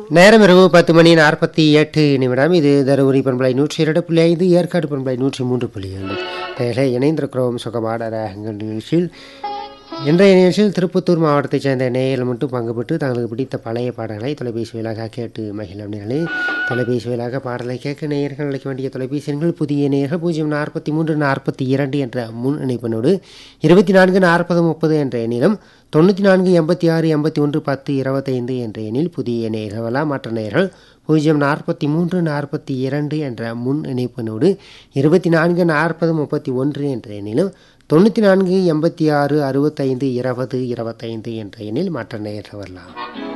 நேரம் இரவு பத்து மணி நாற்பத்தி எட்டு நிமிடம் இது தருமபுரி பண்பலை நூற்றி இரண்டு புள்ளி ஐந்து ஏற்காடு பண்பலை நூற்றி மூன்று புள்ளி ஏழு தேலை இணைந்திருக்கிறோம் சுகமான ராகங்கள் நிகழ்ச்சியில் இன்றைய நிகழ்ச்சியில் திருப்பத்தூர் மாவட்டத்தைச் சேர்ந்த நேயர்கள் மட்டும் பங்கு பெற்று தங்களுக்கு பிடித்த பழைய பாடல்களை தொலைபேசி வழியாக கேட்டு மகிழும் நிலை தொலைபேசி வழியாக பாடலை கேட்க நேயர்கள் அழைக்க வேண்டிய தொலைபேசி எண்கள் புதிய நேயர்கள் பூஜ்ஜியம் நாற்பத்தி மூன்று நாற்பத்தி இரண்டு என்ற முன் இணைப்பினோடு இருபத்தி நான்கு நாற்பது முப்பது என்ற எண்ணிலும் தொண்ணூற்றி நான்கு எண்பத்தி ஆறு எண்பத்தி ஒன்று பத்து இருபத்தைந்து என்ற எண்ணில் புதிய நேயர்களெல்லாம் மற்ற நேயர்கள் பூஜ்ஜியம் நாற்பத்தி மூன்று நாற்பத்தி இரண்டு என்ற முன் இணைப்பினோடு இருபத்தி நான்கு நாற்பது முப்பத்தி ஒன்று என்ற எண்ணிலும் தொண்ணூற்றி நான்கு எண்பத்தி ஆறு அறுபத்தைந்து இருபது இருபத்தைந்து என்ற எண்ணில் மற்ற நேயர்கள் வரலாம்